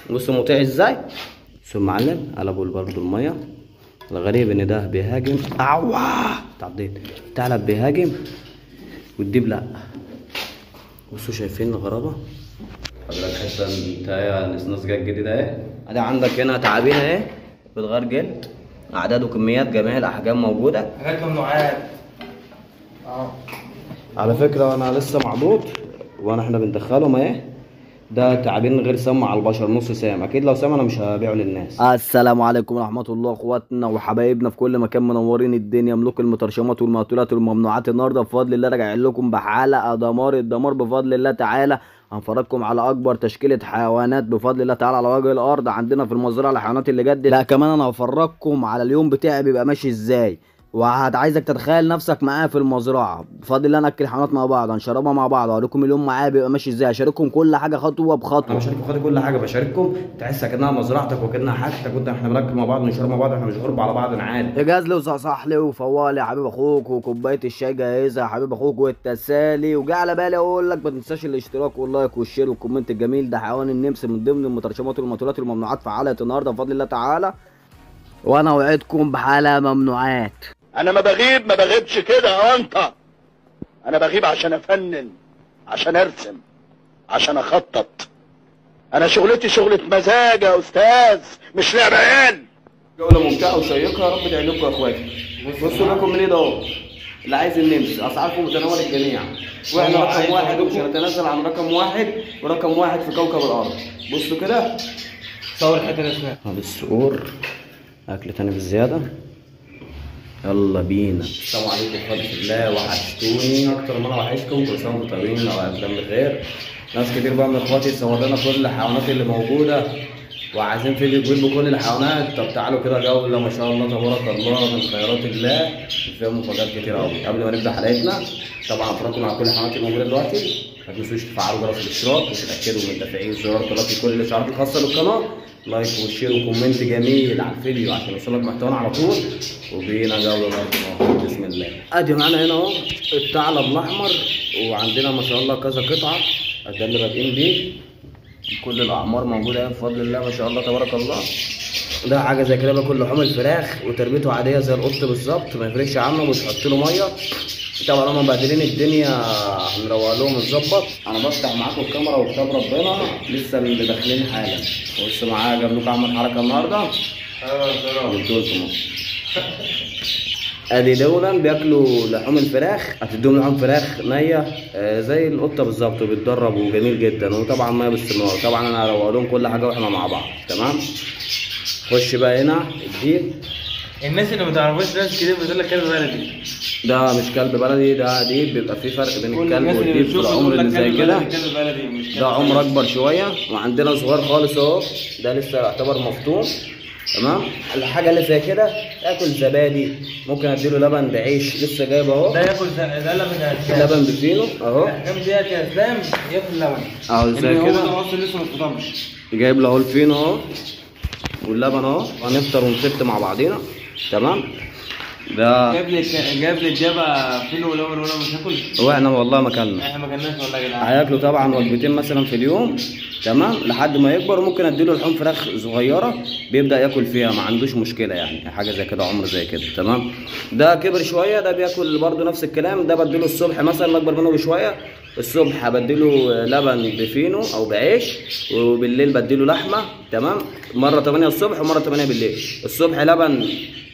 بصوا مطيع ازاي بصوا المعلم قلبوا برضه الميه الغريب ان ده بيهاجم اوه تعضيت الثعلب بيهاجم والديب لا بصوا شايفين الغرابه حضرتك حته انت نص جاي الجديده اهي ادي عندك هنا تعابين اهي بتغير جلد اعداد وكميات جميع الاحجام موجوده حاجات ممنوعات اه على فكره انا لسه معضوض وانا احنا بندخلهم اهي ده تعابين غير سام على البشر نص سام اكيد لو سام انا مش هبيعه للناس السلام عليكم ورحمه الله اخواتنا وحبايبنا في كل مكان منورين الدنيا ملوك المترشمات والمقتولات والممنوعات النهارده بفضل الله راجع لكم بحلقه دمار الدمار بفضل الله تعالى هنفرجكم على اكبر تشكيله حيوانات بفضل الله تعالى على وجه الارض عندنا في المزرعه الحيوانات اللي جد لا كمان انا هفرجكم على اليوم بتاعي بيبقى ماشي ازاي وعايزك تتخيل نفسك معايا في المزرعه بفضل الله ناكل حيوانات مع بعض هنشربها مع بعض اوريكم اليوم معايا بيبقى ماشي ازاي هشارككم كل حاجه خطوه بخطوه انا بشارككم خاطر كل حاجه بشارككم تحس كانها مزرعتك وكانها حاجتك وانت احنا بنركب مع بعض ونشرب مع بعض احنا مش غرب على بعض عادي جاز لي وصحصح لي وفوالي يا حبيب اخوك وكوبايه الشاي جاهزه يا حبيب اخوك والتسالي وجا على بالي اقول لك ما تنساش الاشتراك واللايك والشير والكومنت الجميل ده حيوان النمس من ضمن المترشمات والمطولات والممنوعات في حلقه النهارده بفضل الله تعالى وانا وعدكم بحلقه ممنوعات انا ما بغيب ما بغيبش كده يا انت انا بغيب عشان افنن عشان ارسم عشان اخطط انا شغلتي شغلة مزاج يا استاذ مش لعب عيال جوله ممتعه وشيقه يا رب تعجبكم يا اخواتي بصوا لكم من ايه ده اهو اللي عايز النمس اسعاركم متناول الجميع واحنا رقم واحد ومش هنتنازل عن رقم واحد ورقم واحد في كوكب الارض بصوا كده صور الحته اللي اسمها هذا الصقور اكل تاني بالزياده يلا بينا السلام عليكم ورحمه الله وحشتوني اكتر ما انا وحشكم كل سنه وانتم طيبين او اقدام بخير ناس كتير بقى من اخواتي تصور لنا كل الحيوانات اللي موجوده وعايزين فيديو كبير بكل الحيوانات طب تعالوا كده جوله ما شاء الله تبارك الله من خيرات الله فيها مفاجآت كتير قوي قبل ما نبدا حلقتنا طبعا افرجكم على كل الحيوانات الموجوده دلوقتي ما تنسوش تفعلوا جرس الاشتراك وتتاكدوا من تفعيل زرار تلقي كل الاشعارات الخاصه بالقناه لايك وشير وكومنت جميل على الفيديو عشان يوصلك محتوانا على طول وبينا جوله لايك بسم الله ادي معانا هنا اهو الثعلب الاحمر وعندنا ما شاء الله كذا قطعه ده اللي بادئين بيه كل الاعمار موجوده بفضل الله ما شاء الله تبارك الله ده حاجه زي كده باكل لحوم الفراخ وتربيته عاديه زي القط بالظبط ما يفرقش عنه وتحط له ميه طبعا هم مبهدلين الدنيا هنروق لهم ونظبط انا بفتح معاكم الكاميرا وكتاب ربنا لسه اللي داخلين حالا بص معايا جاب لكم اعمل حركه النهارده قلتلكم ادي دولا بياكلوا لحوم الفراخ هتديهم لحوم فراخ نيه آه، زي القطه بالظبط وبيتدرب وجميل جدا وطبعا ميه باستمرار طبعا انا هروق لهم كل حاجه واحنا مع بعض تمام خش بقى هنا الديب الناس اللي ما تعرفوش ناس كتير بتقول لك كلب بلدي ده مش كلب بلدي ده ديب بيبقى في فرق بين كل الكلب الناس اللي والديب في بتشوفه العمر يقول لك اللي زي كلب كده بلدي كلب بلدي مش كلب ده عمر بلدي. اكبر شويه وعندنا صغير خالص اهو ده لسه يعتبر مفطوم تمام الحاجه اللي زي كده اكل زبادي ممكن اديله لبن بعيش لسه جايب ده اهو ياكل ز- ده لبن يا اسلام لبن بفينو اهو الاحكام ديت يا اسلام ياكل لبن اهو زي إن هو كده ده اصلا لسه ما اتفطمش جايب له اهو الفينو اهو واللبن اهو هنفطر ونفت مع بعضينا تمام ده جايب لي جايب لي الجبه فيلو ولبن ولا مش هاكل واحنا والله ما كلنا احنا ما كناش والله يا جدعان هياكلوا طبعا وجبتين مثلا في اليوم تمام لحد ما يكبر ممكن اديله لحوم فراخ صغيره بيبدا ياكل فيها ما عندوش مشكله يعني حاجه زي كده عمر زي كده تمام ده كبر شويه ده بياكل برده نفس الكلام ده بديله الصبح مثلا اكبر منه بشويه الصبح بديله لبن بفينو او بعيش وبالليل بديله لحمه تمام مره 8 الصبح ومره 8 بالليل الصبح لبن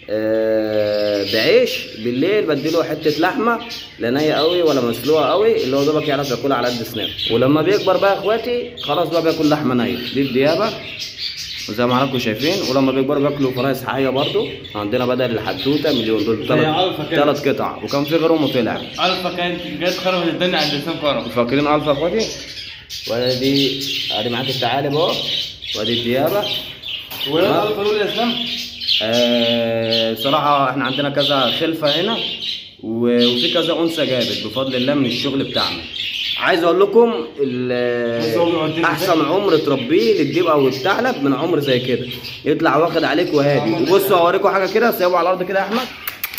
آه، بعيش بالليل بديله حته لحمه لا نيه قوي ولا مسلوقه قوي اللي هو دوبك يعرف ياكلها على قد سنانه ولما بيكبر بقى يا اخواتي خلاص بقى بياكل لحمه نيه دي الديابه زي ما حضراتكم شايفين ولما بيكبروا بياكلوا فرايس حيه برضو عندنا بدل الحدوته مليون دول زي عرفة كده. ثلاث قطع وكان في غيرهم وطلع الفا كانت جت خربت الدنيا عند اسلام كرم فاكرين الفا يا اخواتي وادي ادي معاك الثعالب اهو وادي الديابه ولا الفا دول يا اسلام آه، صراحة احنا عندنا كذا خلفة هنا و- وفي كذا أنثى جابت بفضل الله من الشغل بتاعنا. عايز أقول لكم ال- بس هو بيودينا أحسن عمر تربيه للديب أو الثعلب من عمر زي كده. يطلع واخد عليك وهادي. وبصوا أوريكم حاجة كده سيبه على الأرض كده يا أحمد.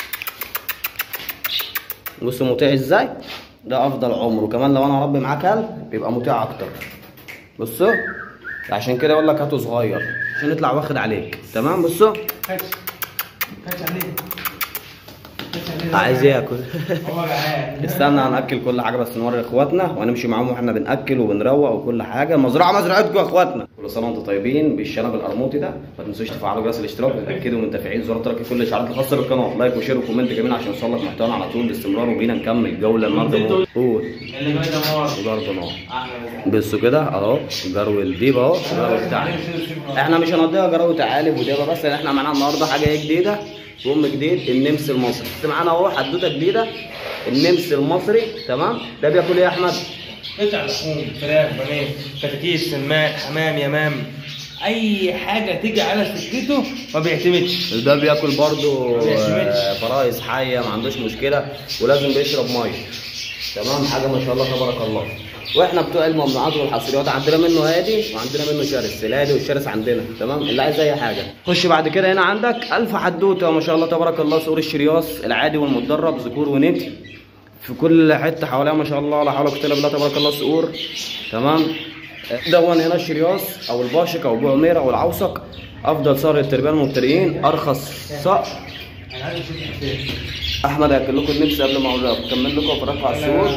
بصوا مطيع إزاي؟ ده أفضل عمر وكمان لو أنا هربي معاه كلب بيبقى مطيع أكتر. بصوا عشان كده اقول لك هاته صغير عشان يطلع واخد عليك تمام بصوا كاتش كاتش عليه كاتش عليه عايز ياكل هو جعان استنى هناكل كل حاجه بس نوري اخواتنا ونمشي معاهم واحنا بناكل وبنروق وكل حاجه مزرعه مزرعتكم يا اخواتنا كل سنه وانتم طيبين بالشنب القرموطي ده ما تنسوش تفعلوا جرس الاشتراك وتاكدوا من تفعيل زر ترك كل الاشعارات الخاصه بالقناه لايك وشير وكومنت كمان عشان يوصلك محتوانا على طول باستمرار وبينا نكمل جوله النهارده موت. قول اللي جاي ده نار وضرب نار احلى مساء. بصوا كده اهو جرو الديب اهو جرو بتاعنا احنا مش هنقضيها جرو تعالب وديبه بس لان احنا معانا النهارده حاجه ايه جديده بوم جديد النمس المصري بس معانا اهو حدوته جديده النمس المصري تمام ده بياكل ايه يا احمد؟ قطع لحوم فراخ بانيه كتاكيت سمان حمام يمام اي حاجه تيجي على سكته ما بيعتمدش ده بياكل برضو ما بيعتمدش. آه، فرايس حيه ما عندوش مشكله ولازم بيشرب ميه تمام حاجه ما شاء الله تبارك الله واحنا بتوع الممنوعات والحصريات عندنا منه هادي وعندنا منه شرس الهادي والشرس عندنا تمام اللي عايز اي حاجه خش بعد كده هنا عندك الف حدوته ما شاء الله تبارك الله صقور الشرياص العادي والمتدرب ذكور ونتي في كل حته حواليها ما شاء الله لا حول ولا قوه الا بالله تبارك الله صقور تمام دون هنا الشرياص او الباشك او ابو عمير او العوسق افضل صقر للتربيه المبتدئين ارخص صقر انا عايز اشوف الحسين احمد هياكل لكم النمس قبل ما اقول لكم كمل لكم وفرجكم على السور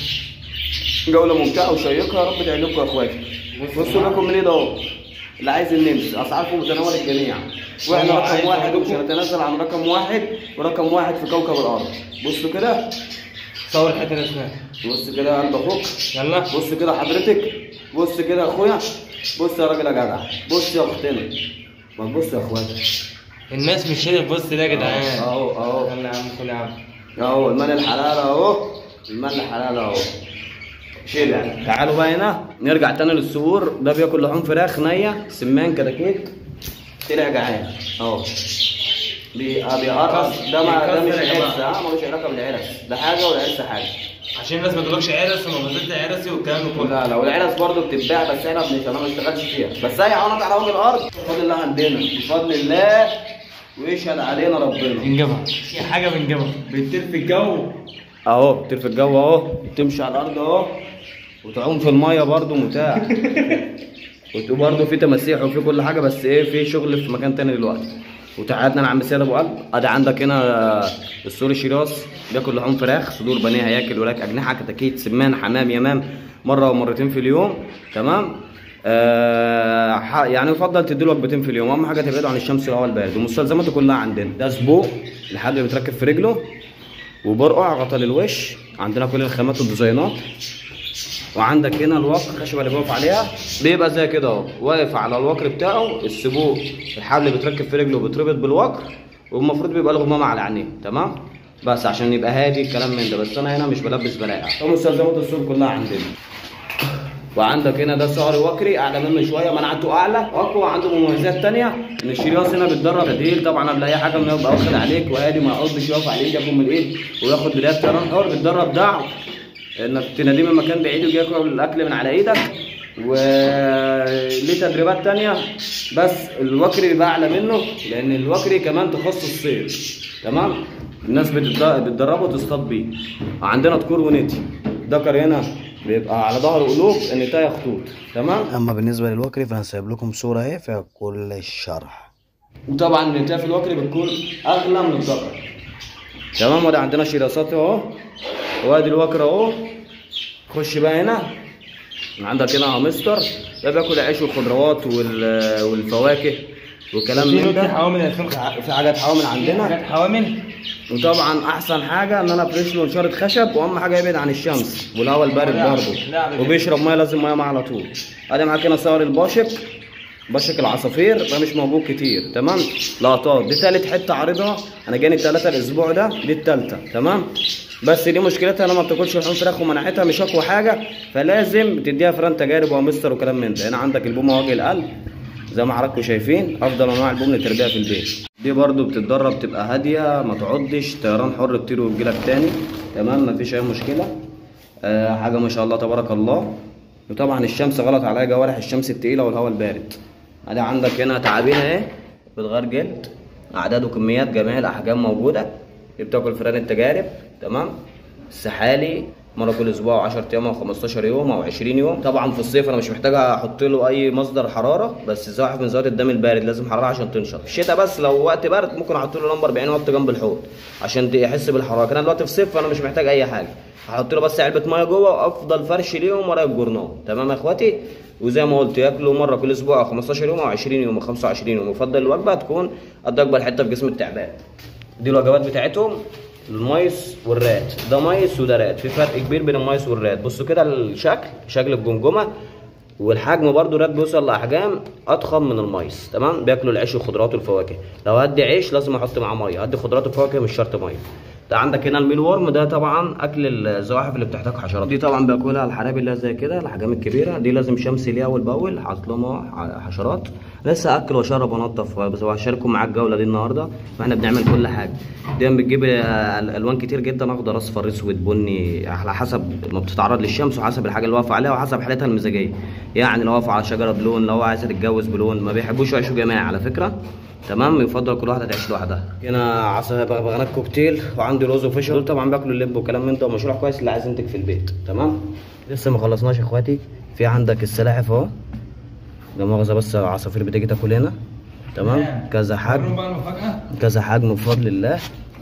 جوله ممتعه وشيقه يا رب تدعي لكم يا اخواتي بصوا لكم من ايه ده اهو اللي عايز النمس اسعاركم متناول الجميع واحنا رقم واحد ومش هنتنازل عن رقم واحد ورقم واحد في كوكب الارض بصوا كده صور الحته اللي اسمها بص كده يا قلب اخوك يلا بص كده حضرتك بص كده يا اخويا بص يا راجل يا جدع بص يا اختنا ما تبص يا اخواتي الناس مش هي تبص ده يا جدعان اهو اهو يلا يا عم كل يا عم اهو المال الحلال اهو المال الحلال اهو شيل يعني تعالوا بقى هنا نرجع تاني للسور ده بياكل لحوم فراخ نيه سمان كتاكيت طلع جعان اهو بي- آه بيقرص ده ما ده مش بيكسر يا عرس جماعة. اه ملوش علاقه بالعرس ده حاجه والعرس حاجه عشان الناس ما تقولكش عرس وما بزلت عرسي والكلام ده كله لا لا والعرس برضه بتتباع بس احنا بنش- ما بنشتغلش فيها بس اي حيوانات على وجه الارض بفضل الله عندنا بفضل الله ويشهد علينا ربنا بنجيبها في حاجه بنجيبها بتطير في الجو اهو بتطير في الجو اهو بتمشي على الارض اهو وتعوم في الميه برضو متاح وبرضه في تماسيح وفي كل حاجه بس ايه في شغل في مكان تاني دلوقتي وتعادنا انا عم سيد ابو قلب ادي عندك هنا السوري شيراس بياكل لحوم فراخ صدور بانيه هياكل وراك اجنحه كتاكيت سمان حمام يمام مره ومرتين في اليوم تمام آه ح- يعني يفضل تديله وجبتين في اليوم اهم حاجه تبعده عن الشمس والهواء البارد والمستلزمات كلها عندنا ده سبوق لحد اللي بيتركب في رجله وبرقع غطا للوش عندنا كل الخامات والديزاينات وعندك هنا الوقر الخشبه اللي بيقف عليها بيبقى زي كده اهو واقف على الوقر بتاعه السبوق الحبل بيتركب في رجله بيتربط بالوقر والمفروض بيبقى له غمامه على عينيه تمام بس عشان يبقى هادي الكلام من ده بس انا هنا مش بلبس بلاقع ومستلزمات السوق كلها عندنا وعندك هنا ده سعر وكري اعلى منه شويه مناعته اعلى واقوى عنده مميزات تانية ان الشرياص هنا بيتدرب بديل طبعا قبل اي حاجه انه يبقى واخد عليك وهادي ما يقضش يقف على ايد ياكل من الايد وياخد بدايه طيران حر بيتدرب دعم انك تناديه من مكان بعيد ويجي ياكل الاكل من على ايدك وليه تدريبات تانية بس الوكري بيبقى اعلى منه لان الوكري كمان تخصص صيد تمام الناس بتتد- بتدربه وتصطاد بيه عندنا طكور ونتي ذكر هنا بيبقى على ظهر قلوب النتايه خطوط تمام اما بالنسبه للوكري فانا سايب لكم صوره اهي فيها كل الشرح وطبعا النتايه في الوكري بتكون اغلى من الذكر تمام وده عندنا شراسات اهو وادي الوكر اهو خش بقى هنا عندك هنا هامستر ده بياكل العيش والخضروات وال- والفواكه وكلام في من نوتي ده حوامل 2005 في حاجات حوامل عندنا حاجات حوامل وطبعا احسن حاجه ان انا افرش له نشاره خشب واهم حاجه يبعد عن الشمس والهواء البارد برضه وبيشرب ميه لازم ميه معاه على طول ادي معاك هنا صور الباشك باشك العصافير ده مش موجود كتير تمام لقطات دي تالت حته عارضها انا جاني التلاته الاسبوع ده دي التالته تمام بس دي مشكلتها انها ما بتاكلش لحوم فراخ ومناعتها مش اقوى حاجه فلازم تديها فران تجارب ومستر وكلام من ده هنا عندك البومه وجه القلب زي ما حضراتكم شايفين افضل انواع البوم للتربيه في البيت دي برضو بتتدرب تبقى هاديه ما تقعدش طيران حر تطير وتجيلك تاني تمام مفيش اي مشكله آه حاجه ما شاء الله تبارك الله وطبعا الشمس غلط عليها جوارح الشمس التقيله والهواء البارد ادي عندك هنا تعابين اهي بتغير جلد اعداد وكميات جميع الاحجام موجوده دي بتاكل فران التجارب تمام السحالي مره كل اسبوع 10 ايام او 15 يوم او 20 يوم طبعا في الصيف انا مش محتاج احط له اي مصدر حراره بس الزواحف من ذوات الدم البارد لازم حراره عشان تنشط في الشتاء بس لو وقت برد ممكن احط له لمبه 40 واط جنب الحوض عشان يحس بالحراره كان دلوقتي في صيف فانا مش محتاج اي حاجه هحط له بس علبه ميه جوه وافضل فرش ليهم ورا الجورنال تمام يا اخواتي وزي ما قلت ياكلوا مره كل اسبوع او 15 يوم او 20 يوم او 25 يوم يفضل الوجبه تكون قد اكبر حته في جسم التعبان دي الوجبات بتاعتهم المايس والرات ده مايس وده رات في فرق كبير بين المايس والرات بصوا كده الشكل شكل الجمجمه والحجم برضو الرات بيوصل لاحجام اضخم من المايس تمام بياكلوا العيش والخضروات والفواكه لو هدي عيش لازم احط معاه ميه هدي خضروات وفواكه مش شرط ميه ده عندك هنا الميل ورم ده طبعا اكل الزواحف اللي بتحتاج حشرات دي طبعا بياكلها الحرابي اللي زي كده الاحجام الكبيره دي لازم شمس ليها اول باول حاطط لهم حشرات لسه اكل واشرب وانضف بس هشارككم معاك الجوله دي النهارده فاحنا بنعمل كل حاجه دي بتجيب الوان كتير جدا اخضر اصفر اسود بني على حسب ما بتتعرض للشمس وحسب الحاجه اللي واقفه عليها وحسب حالتها المزاجيه يعني لو واقفه على شجره بلون لو عايزه تتجوز بلون ما بيحبوش يعيشوا جماعي على فكره تمام يفضل كل واحده تعيش لوحدها هنا عصا بغبغانات كوكتيل وعندي رز وفيش دول طبعا بياكلوا اللب وكلام من ده ومشروع كويس اللي عايز ينتج في البيت تمام لسه ما خلصناش يا اخواتي في عندك السلاحف اهو ده مؤاخذه بس عصافير بتيجي تاكل هنا تمام كذا حجم بقى المفاجاه كذا حجم بفضل الله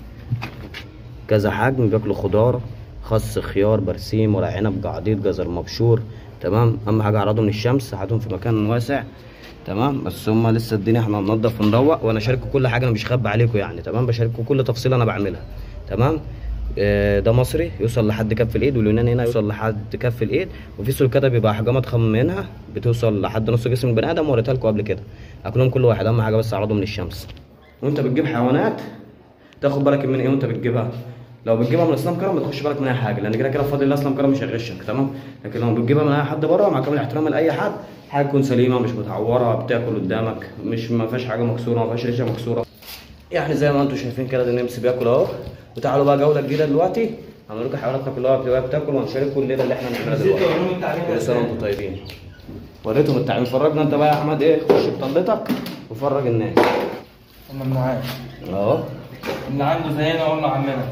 كذا حجم بياكلوا خضار خس خيار برسيم ورق عنب جعديد جزر مبشور تمام اهم حاجه اعرضهم للشمس هاتهم في مكان واسع تمام بس هما لسه الدنيا احنا هننضف ونروق وانا شارككم كل حاجه انا مش خبي عليكم يعني تمام بشارككم كل تفصيله انا بعملها تمام آه، ده مصري يوصل لحد كف الايد واليوناني هنا يوصل لحد كف الايد وفي سلكته بيبقى احجام اضخم منها بتوصل لحد نص جسم البني ادم وريتها لكم قبل كده اكلهم كل واحد اهم حاجه بس اعرضهم للشمس وانت بتجيب حيوانات تاخد بالك من ايه وانت بتجيبها لو بتجيبها من اسلام كرم ما تخش بالك من اي حاجه لان كده كده بفضل الله اسلام كرم مش هيغشك تمام لكن لو بتجيبها من اي حد بره مع كامل احترامي لاي حد حاجه تكون سليمه مش متعوره بتاكل قدامك مش ما فيهاش حاجه مكسوره ما فيهاش ريشه مكسوره يعني زي ما انتم شايفين كده ده النمس بياكل اهو وتعالوا بقى جوله جديده دلوقتي هنقول لكم حيواناتنا كلها بتبقى بتاكل وهنشارككم الليله اللي احنا بنعملها دلوقتي كل سنه وانتم طيبين وريتهم التعليم فرجنا انت بقى يا احمد ايه خش بطلتك وفرج الناس ممنوعات اهو اللي عنده زينا اقول له عمنا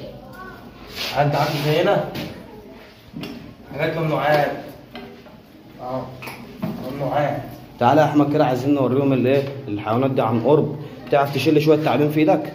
حد عنده زينا حاجات ممنوعات اه ممنوعات تعالى يا احمد كده عايزين نوريهم الايه الحيوانات دي عن قرب تعرف تشيل شويه تعابين في ايدك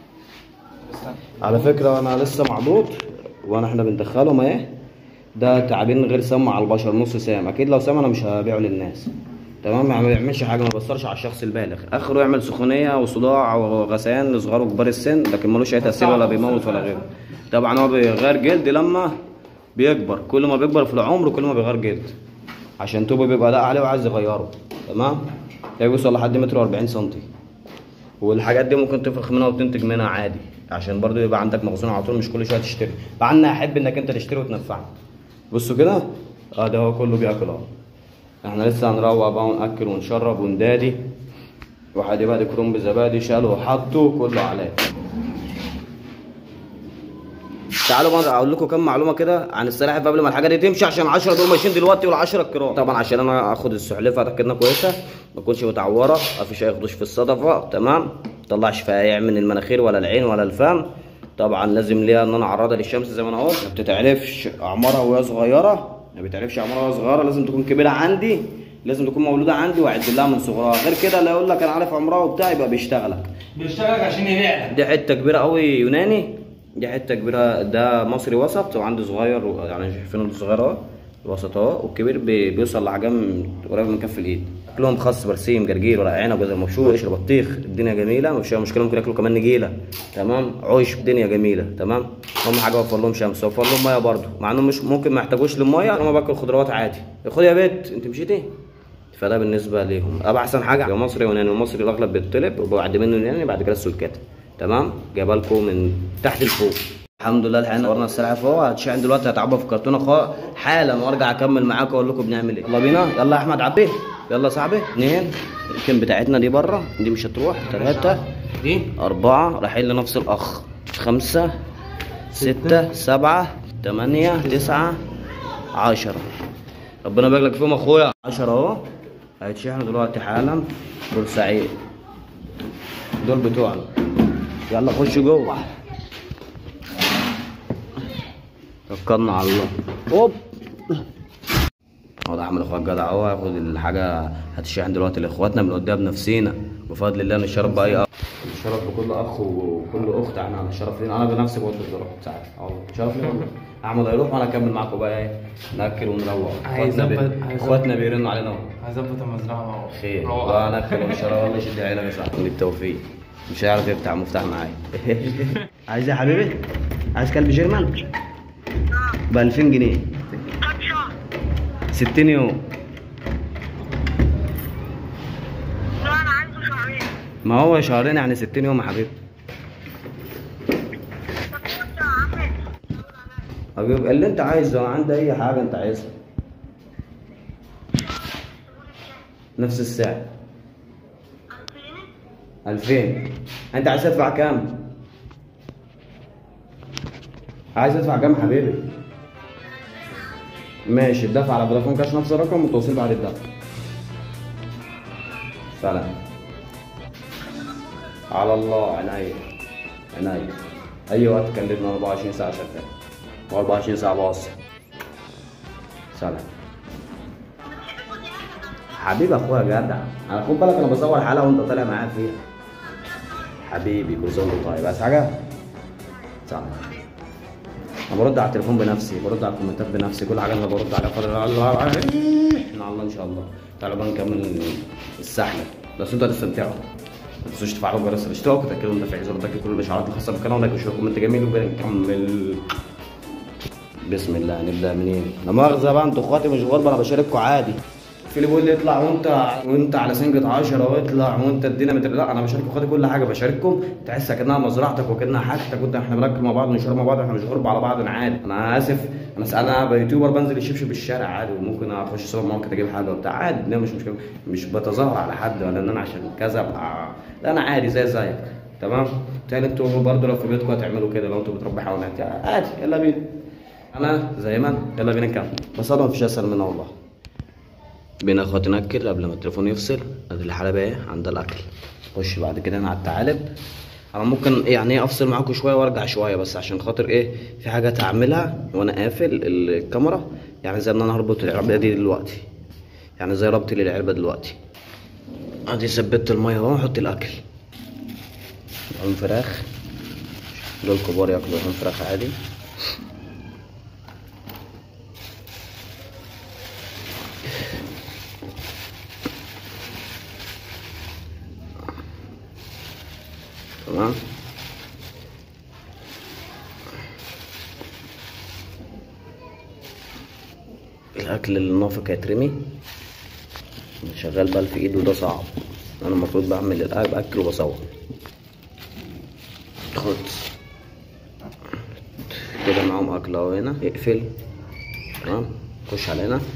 على فكره انا لسه معضوض وانا احنا بندخلهم اهي ده تعابين غير سام على البشر نص سام اكيد لو سام انا مش هبيعه للناس تمام يعني ما بيعملش حاجه ما بيأثرش على الشخص البالغ اخره يعمل سخونيه وصداع وغثيان لصغار وكبار السن لكن ملوش اي تاثير ولا بيموت ولا غيره طبعا هو بيغير جلد لما بيكبر كل ما بيكبر في العمر كل ما بيغير جلد عشان توبه بيبقى ضاق عليه وعايز يغيره تمام ده بيوصل لحد متر و40 سنتي والحاجات دي ممكن تفرخ منها وتنتج منها عادي عشان برضو يبقى عندك مخزون على طول مش كل شويه تشتري مع ان احب انك انت تشتري وتنفعني بصوا كده اه ده هو كله بياكل اهو احنا لسه هنروق بقى وناكل ونشرب وندادي واحد يبقى كروم بزبادي شاله وحطه كله عليه تعالوا بقى اقول لكم كام معلومه كده عن السلاحف قبل ما الحاجه دي تمشي عشان 10 دول ماشيين دلوقتي وال10 الكرام طبعا عشان انا اخد السحلفه اتاكد انها كويسه ما تكونش متعوره ما فيش اي خدوش في الصدفه تمام ما تطلعش فيها عيع من المناخير ولا العين ولا الفم طبعا لازم ليها ان انا اعرضها للشمس زي ما انا قلت ما بتتعرفش اعمارها وهي صغيره ما بتعرفش اعمارها وهي صغيره لازم تكون كبيره عندي لازم تكون مولوده عندي واعد لها من صغرها غير كده لا يقول لك انا عارف عمرها وبتاع يبقى بيشتغلك بيشتغل عشان يبيع لك دي حته كبيره قوي يوناني دي حته كبيره ده مصري وسط وعندي صغير و- يعني شايفين الصغير اهو الوسط اهو والكبير بي- بيوصل لحجم قريب من كف الايد اكلهم خس برسيم جرجير ورق عنب جزر مبشور قشر بطيخ الدنيا جميله مفيش أي مشكله ممكن ياكلوا كمان نجيله تمام عيش الدنيا جميله تمام اهم حاجه اوفر لهم شمس اوفر لهم ميه برضه مع انهم مش ممكن ما يحتاجوش للميه انا باكل خضروات عادي خد يا بت انت مشيتي فده بالنسبه ليهم ابقى احسن حاجه يا مصري يوناني المصري الاغلب بيطلب وبعد منه يوناني بعد كده السلكات تمام جايبها لكم من تحت لفوق الحمد لله الحين صورنا السلاحف اهو هتشحن دلوقتي هتعبى في كرتونه خا حالا وارجع اكمل معاكم واقول لكم بنعمل ايه يلا بينا يلا يا احمد عبي يلا يا صاحبي اثنين الكم بتاعتنا دي بره دي مش هتروح ثلاثه دي أربعة رايحين لنفس الأخ خمسة ستة سبعة تمانية تسعة عشرة ربنا يبارك لك فيهم أخويا عشرة أهو هيتشحنوا دلوقتي حالا بورسعيد دول بتوعنا يلا خش جوه توكلنا على الله اوب هو ده احمد اخوات جدع اهو هياخد الحاجه هتشحن دلوقتي لاخواتنا بنوديها بنفسينا بفضل الله نشرب باي اخ نشرب بكل اخ وكل اخت احنا هنشرف لينا انا بنفسي بقول الضرب ساعات اه والله شرف لينا والله احمد هيروح وانا اكمل معاكم بقى ايه ناكل ونروح اخواتنا بي... هيظبط- هيظبط. اخواتنا بيرنوا علينا اهو هظبط المزرعه مع خير روعة. وانا ونشرب والله يشد عينك يا صاحبي بالتوفيق مش هيعرف يفتح مفتاح معايا عايز ايه يا حبيبي؟ عايز كلب جيرمان؟ ب 2000 جنيه 60 يوم لا انا عايزه شهرين ما هو شهرين يعني 60 يوم يا حبيبي طب انت يا عم حبيبي اللي انت عايزه انا عندي اي حاجه انت عايزها نفس السعر 2000 انت عايز تدفع كام عايز تدفع كام يا حبيبي ماشي الدفع على فودافون كاش نفس الرقم وتوصيل بعد الدفع سلام على الله عينيا عينيا اي وقت كلمنا 24 ساعه شغال و24 ساعه بوصل سلام حبيبي اخويا جدع انا خد بالك انا بصور حلقه وانت طالع معايا فيها حبيبي كل سنه وانت طيب عايز حاجه سلام انا برد على التليفون بنفسي برد على الكومنتات بنفسي كل حاجه انا برد عليها فضل الله احنا على الله ان شاء الله تعالوا بقى نكمل السحله بس انتوا هتستمتعوا ما تنسوش تفعلوا الجرس الاشتراك وتاكدوا ان تفعيل زر الضغط كل الاشعارات الخاصه بالقناه ولايك وشير كومنت جميل وبنكمل بسم الله هنبدا منين؟ لا مؤاخذه بقى انتوا اخواتي مش غربه انا بشارككم عادي في اللي بيقول لي اطلع وانت وانت على سنجة 10 واطلع وانت ادينا متر لا انا بشارك اخواتي كل حاجه بشارككم تحس كانها مزرعتك وكانها حاجتك وانت احنا بناكل مع بعض ونشرب مع بعض احنا مش غربة على بعض انا عادي انا اسف انا انا يوتيوبر بنزل الشبشب الشارع عادي وممكن اخش سوبر ماركت اجيب حاجه وبتاع عادي ده مش مشكله مش بتظاهر على حد ولا ان انا عشان كذا ابقى لا انا عادي زي زيك تمام تاني انتوا برضه لو في بيتكم هتعملوا كده لو انتوا بتربوا حيوانات عادي يلا بينا انا زي ما أنا. يلا بينا نكمل بس انا مفيش اسهل منها والله بينا اخواتي ناكل قبل ما التليفون يفصل ادي الحلبة ايه عند الاكل خش بعد كده هنا على الثعالب انا ممكن يعني ايه افصل معاكم شويه وارجع شويه بس عشان خاطر ايه في حاجات هعملها وانا قافل الكاميرا يعني زي ان انا هربط العلبه دي دلوقتي يعني زي ربطي للعلبه دلوقتي ادي ثبت الميه اهو احط الاكل لحوم فراخ دول كبار ياكلوا لحوم فراخ عادي تمام الاكل اللي نافق هيترمي شغال بال في ايده ده صعب انا المفروض بعمل الاكل باكل وبصور خد كده معاهم اكل اهو هنا اقفل تمام خش على هنا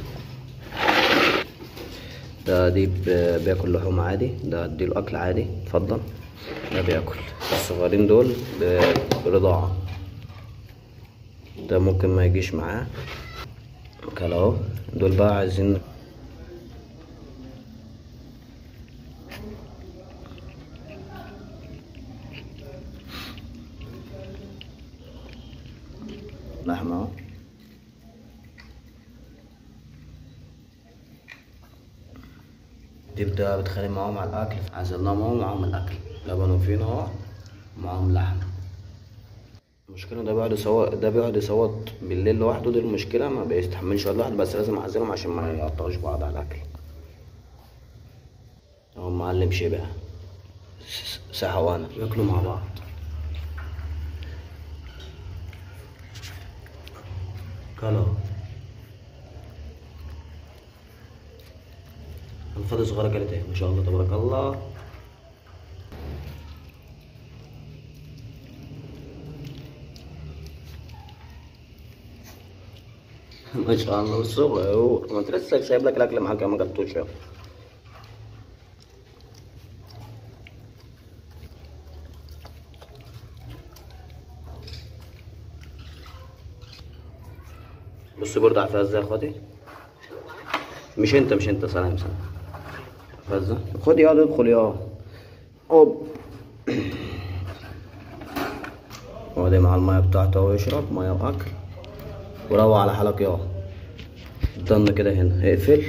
ده دي ب- بياكل لحوم عادي ده اديله اكل عادي اتفضل ده بياكل الصغيرين دول ب- برضاعة ده ممكن ما يجيش معاه كلا اهو دول بقى عايزين لحمة اهو دي بتبقى بتخلي معاهم على الأكل عزلناهم اهو معاهم الأكل لبن وفين اهو معاهم لحم المشكلة ده بيقعد يصوت ده بيقعد يصوت بالليل لوحده دي المشكلة ما بيستحملش يقعد لوحده بس لازم أعزلهم عشان ما يقطعوش بعض على الأكل اهو معلم شبع س- ساحة وانا بياكلوا مع بعض كلا الفاضي صغيرة قالت ايه ما شاء الله تبارك الله ما شاء الله صغير ما انت لسه سايب لك الاكل معاك ما قلتوش يا بص برضه على الفاز ده يا اخواتي مش انت مش انت سلام سلام الفاز ده خد يا ادخل يا اوب هو ده مع الميه بتاعته اهو يشرب ميه واكل وروق على حالك يا ضن كده هنا اقفل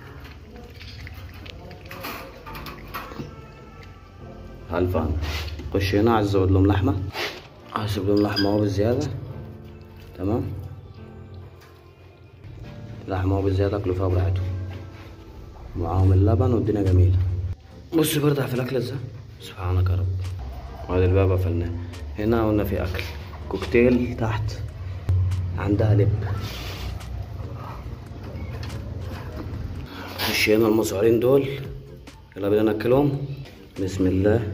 هلفان خش هنا عايز ازود لهم لحمه عايز ازود لهم لحمه اهو بالزياده تمام لحمه اهو بالزياده اكلوا فيها براحتهم معاهم اللبن والدنيا جميله بص برضه في الاكل ازاي سبحانك يا رب وادي الباب قفلناه هنا قلنا في اكل كوكتيل تحت عندها لب خش هنا المصعرين دول يلا بينا ناكلهم بسم الله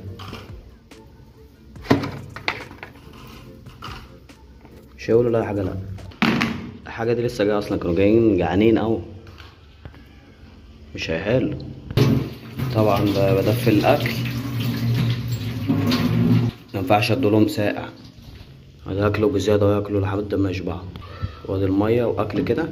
مش هيقولوا لا حاجه لا الحاجه دي لسه جايه اصلا كانوا جايين جعانين اوي مش هيحلوا طبعا ب- بدفي الاكل مينفعش ادولهم ساقع هياكلوا بزياده وياكلوا لحد ما يشبعوا وادي الميه واكل كده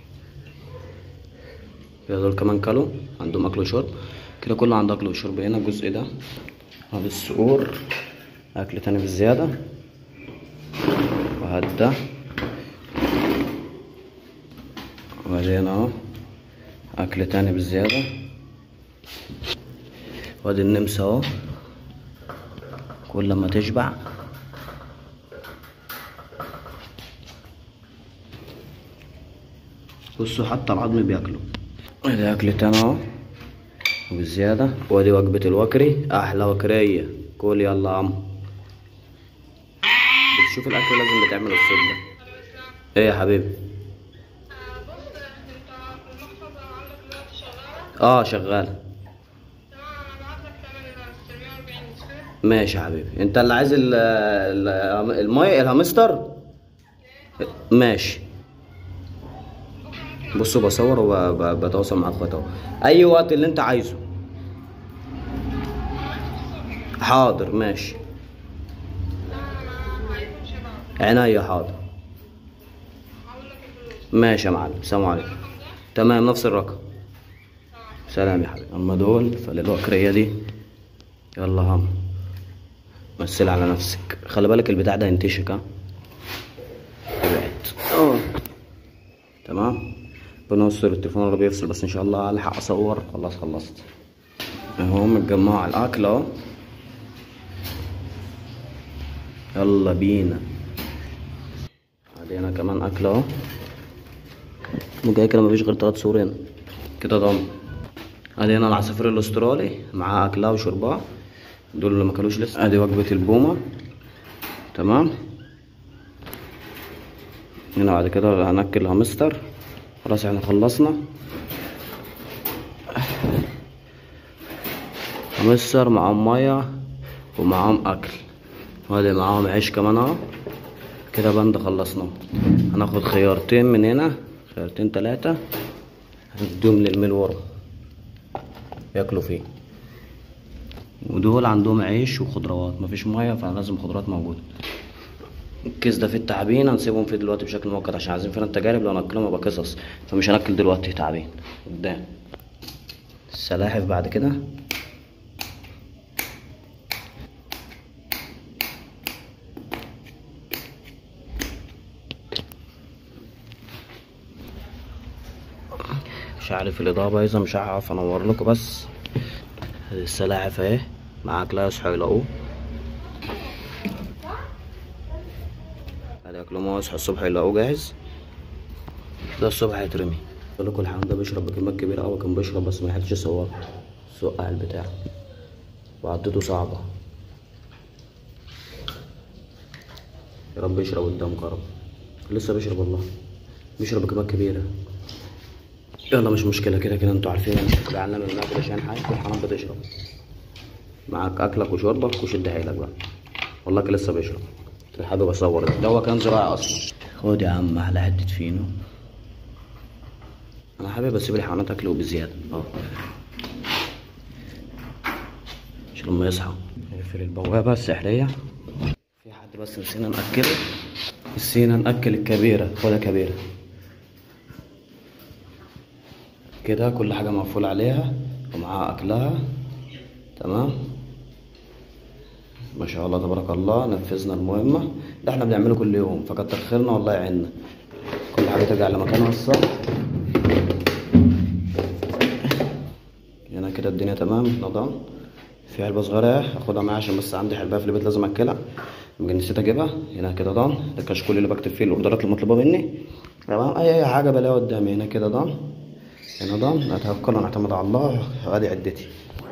كده دول كمان كلوا عندهم اكل وشرب كده كله عنده اكل وشرب هنا الجزء ده هذا الصقور اكل تاني بالزياده وهاد ده وادي هنا اهو اكل تاني بالزياده وادي النمسا اهو كل ما تشبع بصوا حتى العظم بياكلوا ادي اكل تاني اهو وبالزيادة وادي وجبة الوكري احلى وكرية كل يلا يا عم بتشوف الاكل لازم بتعمل الصوت ده ايه يا حبيبي اه شغالة ماشي يا حبيبي انت اللي عايز ال- ال- الماء الهامستر ماشي بصوا بصور وبتواصل مع اخواتي اهو اي وقت اللي انت عايزه حاضر ماشي عينيا حاضر ماشي يا معلم سلام عليكم تمام نفس الرقم سلام يا حبيبي اما دول فالوكرية دي يلا هم مثل على نفسك خلي بالك البتاع ده ينتشك ها ابعد اه تمام بنوصل التليفون اللي بيفصل بس ان شاء الله الحق اصور خلاص خلصت اهو متجمعوا على الاكل اهو يلا بينا علينا كمان اكل اهو وجاي كده مفيش غير تلات صور هنا كده ضم ادي هنا العصافير الاسترالي معاها اكلها وشربها دول اللي ما كلوش لسه ادي وجبه البومه تمام هنا بعد كده هناكل هامستر خلاص احنا خلصنا هامستر معاهم ميه ومعاهم اكل وادي معاهم عيش كمان اهو كده بند خلصنا هناخد خيارتين من هنا خيارتين تلاتة هنديهم للميل ورا ياكلوا فيه ودول عندهم عيش وخضروات مفيش ميه فلازم خضروات موجوده الكيس ده فيه التعابين هنسيبهم فيه دلوقتي بشكل مؤقت عشان عايزين فينا التجارب لو ناكلهم يبقى قصص فمش هناكل دلوقتي تعابين قدام السلاحف بعد كده مش عارف الاضاءه بايظه مش هعرف انور لكم بس هذه السلاحف اهي معاك لا يصحوا يلاقوه ادي اكلهم هو يصحوا الصبح يلاقوه جاهز ده الصبح هيترمي بقول لكم الحيوان ده بيشرب بكميات كبيره قوي كان بيشرب بس ما حدش يصور سقع البتاع وعدته صعبه يا رب يشرب قدامك يا رب لسه بيشرب والله بيشرب بكميات كبيره يلا مش مشكلة كده كده انتوا عارفين انا مش بعلم الماكل عشان حاجة كل حرام بتشرب معاك اكلك وشربك وشد حيلك بقى والله كده لسه بيشرب حابب اصور ده ده هو كان زراعي اصلا خد يا عم على حدة فينو انا حابب اسيب الحيوانات اكل وبزيادة اه عشان لما يصحوا نقفل البوابة السحرية في حد بس نسينا نأكله نسينا نأكل الكبيرة خدها كبيرة كده كل حاجة مقفول عليها ومعاها أكلها تمام ما شاء الله تبارك الله نفذنا المهمة ده احنا بنعمله كل يوم فكتر خيرنا والله يعيننا ترجع لمكانها الصح هنا كده الدنيا تمام نظام في علبة صغيرة هاخدها معايا عشان بس عندي حلبة في البيت لازم اكلها يمكن نسيت اجيبها هنا كده ضان ده الكشكول اللي بكتب فيه الاوردرات المطلوبة مني تمام اي اي حاجة بلاقيها قدامي هنا كده ضان هنا ضان اتوكل ونعتمد على الله ادي عدتي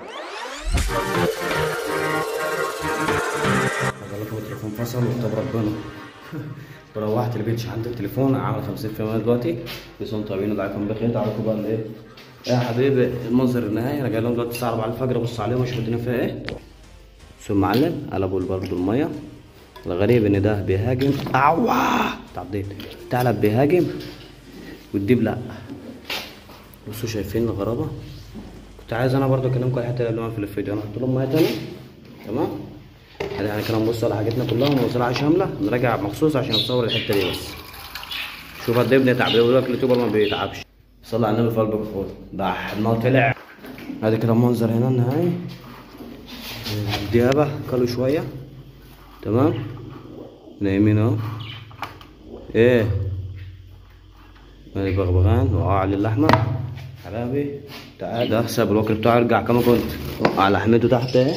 عايز لكم التليفون فصل وكتاب ربنا وروحت البيت عندي التليفون عامل 50% دلوقتي بيصون طيبين ودعاكم بخير تعالوا بقى الايه يا حبيبي المنظر النهائي انا جاي لهم دلوقتي الساعه 4 الفجر ابص عليهم اشوف الدنيا فيها ايه ثم معلم قلبوا برضه الميه الغريب ان ده بيهاجم اواه تعديت الثعلب بيهاجم والديب لا بصوا شايفين الغرابه كنت عايز انا برضه اكلمكم على الحته اللي قبل ما في الفيديو انا هحط لهم ميه تاني تمام ادي احنا كده نبص على حاجتنا كلها ونوصلها شامله نراجع مخصوص عشان نصور الحته دي بس شوف قد ايه بنتعب بيقول لك اليوتيوبر ما بيتعبش صلي على النبي في قلبك فوق ده النار طلع ادي كده المنظر هنا النهائي الديابه كلوا شويه تمام نايمين اهو ايه مالي بغبغان وقع على اللحمه حبايبي تعال ده حساب الوكل بتاعه ارجع كما كنت وقع لحمته تحت اهي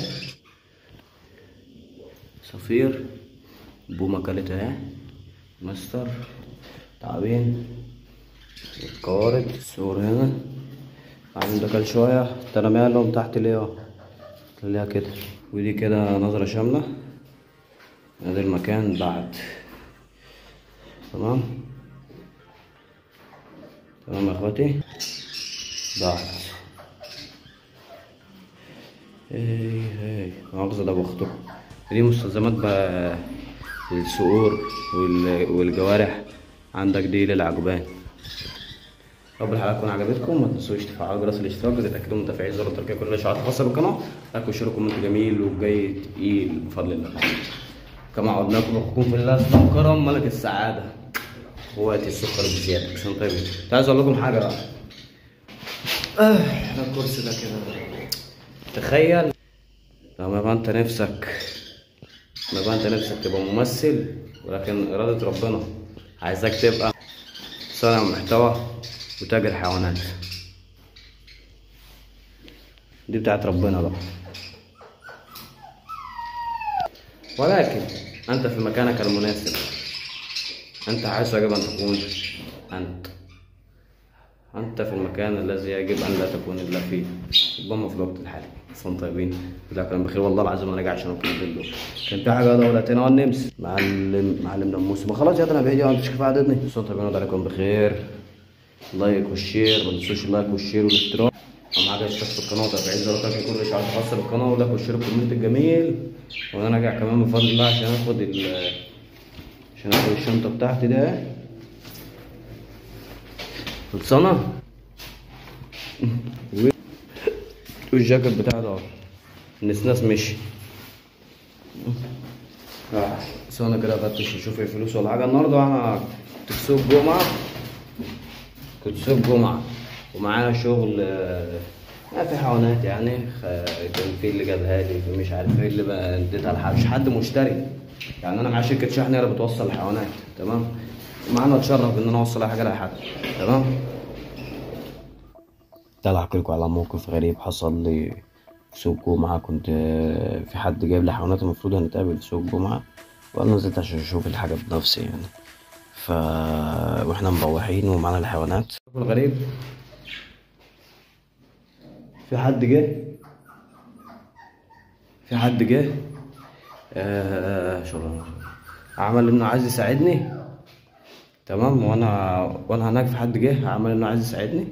صفير بومة كلت اهي مستر تعابين القوارض السور هنا بعدين ده كل شوية ترميها لهم تحت ليه اهو خليها كده ودي كده نظرة شاملة ادي المكان بعد تمام تمام يا اخواتي بعد ايه ايه مؤاخذة ده باخدكم دي مستلزمات بقى الصقور وال- والجوارح عندك دي للعجبان رب الحلقه تكون عجبتكم ما تنسوش تفعلوا جرس الاشتراك وتتاكدوا من تفعيل زر التركية كل الاشعارات الخاصه بالقناه لايك وشير كومنت جميل وجاي تقيل بفضل الله كما عودناكم اخوكم في الله اسلام كرم ملك السعاده اخواتي السكر بزياده عشان طيب كنت عايز اقول لكم حاجه بقى اه ده الكرسي ده كده تخيل لما يبقى انت نفسك لما يبقى انت نفسك تبقى ممثل ولكن إرادة ربنا عايزك تبقى صانع محتوى وتاجر حيوانات دي بتاعت ربنا بقى ولكن أنت في مكانك المناسب أنت عايز يجب أن تكون أنت أنت في المكان الذي يجب أن لا تكون إلا فيه ربما في الوقت الحالي أصلا طيبين جزاك كلام بخير والله العظيم أنا راجع عشان أكون دول كان في حاجة دولتنا والنمس معلم معلم نموس ما خلاص يا أنا فيديو أنت كيف عددني أصلا طيبين وضع عليكم بخير لايك والشير ما تنسوش اللايك والشير والاشتراك أهم حاجة اشترك في القناة وتفعيل زر التنبيهات كل الإشعارات الخاصة بالقناة ولايك والشير والكومنت الجميل وأنا راجع كمان بفضل الله عشان آخد ال عشان آخد الشنطة بتاعتي ده خلصانة و- والجاكيت بتاعي ده اهو النسناس مشي آه، بس انا كده افتش اشوف ايه فلوس ولا حاجه النهارده انا كنت في سوق جمعه كنت في سوق جمعه ومعايا شغل آه، ما في حيوانات يعني خ- كان في اللي جابها لي في مش عارف ايه اللي بقى اديتها لحد مش حد مشتري يعني انا معايا شركه شحن هي اللي بتوصل الحيوانات تمام معانا اتشرف ان انا اوصل اي حاجه لحد تمام تعالى احكي لكم على موقف غريب حصل لي في سوق جمعة كنت آه، في حد جايب لي حيوانات المفروض هنتقابل في سوق جمعة وانا نزلت عشان اشوف الحاجة بنفسي يعني ف واحنا مروحين ومعانا الحيوانات الغريب في حد جه في حد جه آه شغل عمل انه عايز يساعدني تمام وانا وانا هناك في حد جه عمل انه عايز يساعدني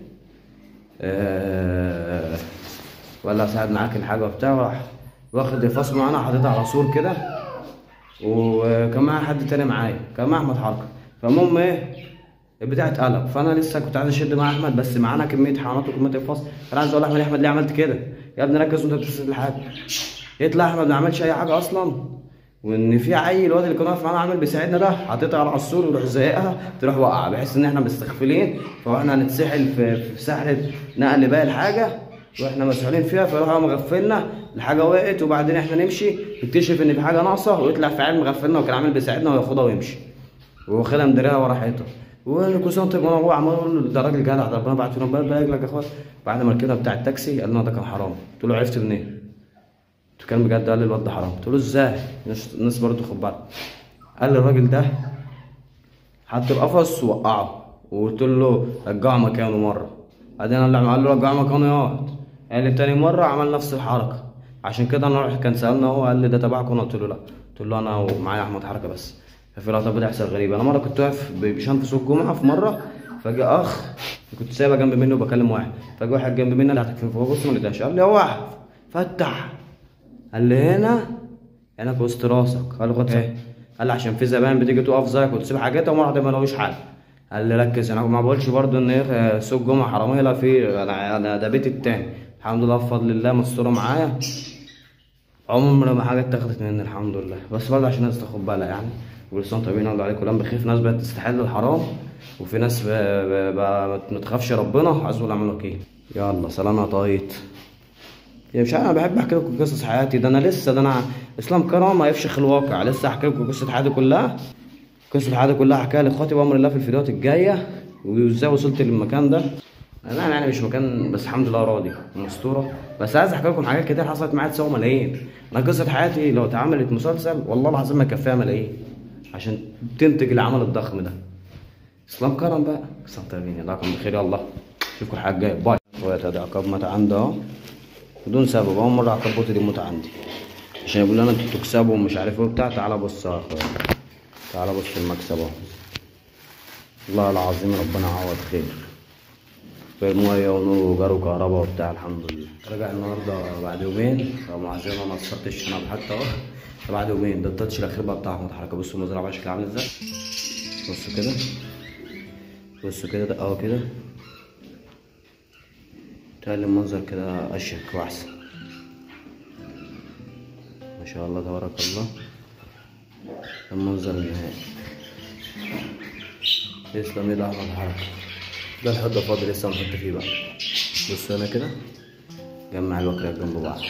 آه، ولا ساعد معاك الحاجة وبتاع راح واخد الفاس معانا حاططها على سور كده وكان معايا حد تاني معايا كان معاه احمد حركة فالمهم ايه البتاع اتقلب فانا لسه كنت عايز اشد مع احمد بس معانا كمية حيوانات وكمية الفاس فانا عايز اقول لاحمد يا احمد ليه عملت كده يا ابني ركز وانت بتسد الحاجة يطلع احمد ما عملش اي حاجة اصلا وان في عيل الواد اللي كان واقف معانا عامل بيساعدنا ده حاططها على السور ويروح زايقها تروح واقعه بحيث ان احنا مستغفلين فاحنا هنتسحل في, في سحله نقل باقي الحاجه واحنا مسؤولين فيها فيروح هو مغفلنا الحاجه وقعت وبعدين احنا نمشي نكتشف ان في حاجه ناقصه ويطلع في عيل مغفلنا وكان عامل بيساعدنا وياخدها ويمشي واخدها مدريها ورا حيطه وكل سنه وانت طيب وانا هو عمال اقول له ده راجل جدع ده ربنا بعت فينا بالك لك يا اخويا بعد ما ركبنا بتاع التاكسي قال لنا ده كان حرام قلت له عرفت منين؟ كان بجد قال لي الواد ده حرام قلت له ازاي؟ الناس الناس برضه خد بالك قال لي الراجل ده حط القفص ووقعه وقلت له رجعه مكانه مره بعدين قال له قال له رجعه مكانه يقعد قال لي تاني مره عمل نفس الحركه عشان كده انا رحت كان سالنا هو قال لي ده تبعكم انا قلت له لا قلت له انا ومعايا احمد حركه بس ففي لقطات بتحصل غريبه انا مره كنت واقف ب- بشنطه سوق الجمعه في مره فجاء اخ كنت سايبها جنب مني وبكلم واحد فجاء واحد جنب مني قال لي هتكفين فبص ما لقيتهاش قال لي اوعى فتح قال لي هنا هنا في وسط راسك قال لي خد ايه قال لي عشان في زمان بتيجي تقف زيك وتسيب حاجاتها ومره واحده ما لقوش حاجه قال لي ركز انا ما بقولش برضو ان ايه سوق جمعه حراميه لا في انا انا ده بيتي التاني الحمد لله بفضل الله مستوره معايا عمر ما حاجه اتاخدت مني الحمد لله بس برضه عشان الناس تاخد بالها يعني كل سنه طيبين الله عليكم كلام بخير في ناس بقت تستحل الحرام وفي ناس ب- ب- ب- ما تخافش ربنا حسب الله ونعم الوكيل يلا سلام يا طايط يا مش عارف انا بحب احكي لكم قصص حياتي ده انا لسه ده انا اسلام كرم ما يفشخ الواقع لسه احكي لكم قصه حياتي كلها قصه حياتي كلها احكيها لاخواتي بامر الله في الفيديوهات الجايه وازاي وصلت للمكان ده انا يعني مش مكان بس الحمد لله راضي ومستوره بس عايز احكي لكم حاجات كتير حصلت معايا تساوي ملايين انا قصه حياتي لو اتعملت مسلسل والله العظيم ما يكفيها ملايين عشان تنتج العمل الضخم ده اسلام كرم بقى اسلام طيبين الله يكون بخير يلا اشوفكم الحلقه الجايه باي اخويا ادي عقاب مات عندي اهو بدون سبب اول مره عقاب بوتي دي موت عندي عشان يقول لي انا انتوا تكسبوا ومش عارف ايه وبتاع تعالى بص يا اخويا تعالى بص المكسب اهو والله العظيم ربنا يعوض خير في ميه ونور وجار وكهرباء وبتاع الحمد لله راجع النهارده بعد يومين معذره ما كسرتش الشنب حتى اهو ده بعد يومين ده التاتش الاخير بقى بتاع احمد حركه بصوا المزرعه بقى شكلها عامل ازاي بصوا كده بصوا كده ده اه كده تخلي المنظر كده اشيك واحسن ما شاء الله تبارك الله ده المنظر النهائي تسلم ايد احمد حركه ده الحد فاضي لسه هنحط فيه بقى بصوا هنا كده جمع الوكرات جنب بعض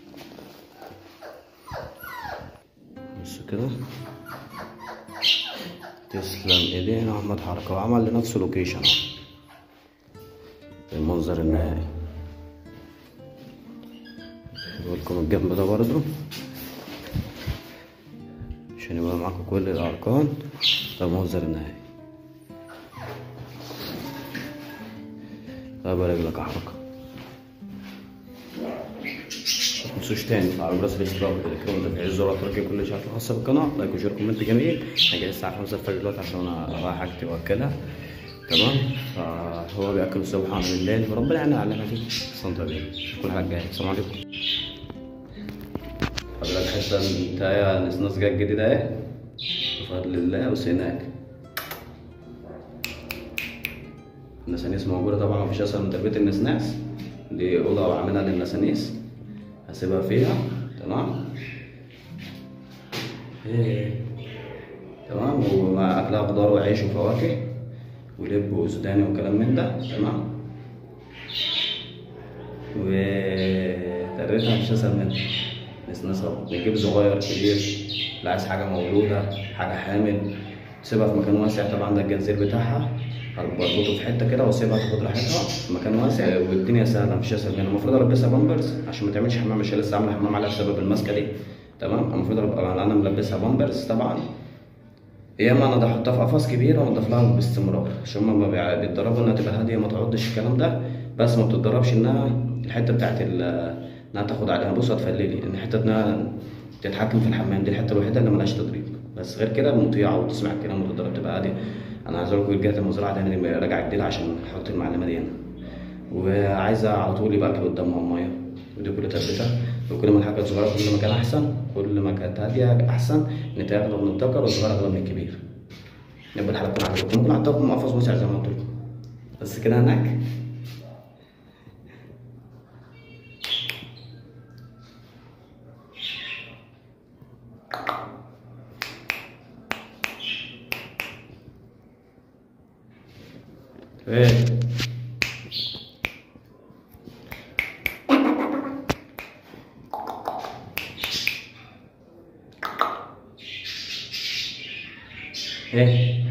بصوا كده تسلم ايدينا احمد حركه وعمل لنفسه لوكيشن المنظر النهائي لكم الجنب ده برضو عشان يبقى معاكم كل الارقام ده المنظر النهائي الله يبارك لك يا حركة متنسوش تاني تفعلوا جرس الاشتراك وتذكروا تفعيل الزر التركي كل شيء خاصة بالقناة لايك وشير كومنت جميل انا جاي الساعة 5 الفجر دلوقتي عشان انا رايح حاجتي واكلها تمام فهو بياكل سبحان الليل وربنا يعيننا على اللي احنا فيه استمتع بيه اشوفكم الحلقة الجاية السلام عليكم حضرتك حتة انتهى نسناس جاي الجديد اهي بفضل الله بس هناك النسانيس موجودة طبعا مفيش أسهل من تربية النسناس دي أوضة عاملها للنسانيس هسيبها فيها تمام إيه. تمام ومع أكلها خضار وعيش وفواكه ولب وسوداني وكلام من ده تمام وتربيتها مفيش أسهل منها نسناس نجيب صغير كبير اللي عايز حاجة مولودة حاجة حامل تسيبها في مكان واسع طبعا ده الجنزير بتاعها بربطه في حته كده واسيبها تاخد راحتها في مكان واسع والدنيا سهله مفيش اسهل منها المفروض البسها بامبرز عشان ما تعملش حمام مش هي لسه عامله حمام عليها بسبب الماسكه دي تمام المفروض ابقى انا ملبسها بامبرز طبعا يا اما انا احطها في قفص كبير وانضف لها باستمرار عشان هما بيع- بيتدربوا انها تبقى هاديه ما تقعدش الكلام ده بس ما بتتدربش انها الحته بتاعت ال- انها تاخد عليها بص هتفللي ان حته انها تتحكم في الحمام دي الحته الوحيده اللي ملهاش تدريب بس غير كده مطيعه وتسمع الكلام وتتدرب تبقى هاديه انا عايز اقول لكم رجعت المزرعه تاني دي راجعه جديد عشان احط المعلومه دي هنا وعايزه على طول يبقى اكل قدامها ميه ودي كل تربيتها وكل ما الحاجه صغيره كل ما كان احسن كل ما كانت هاديه احسن ان اغلى من الذكر والصغير اغلى من الكبير يبقى الحلقه تكون عجبتكم ممكن احطها لكم قفص واسع زي ما قلت لكم بس كده هناك ايه ايه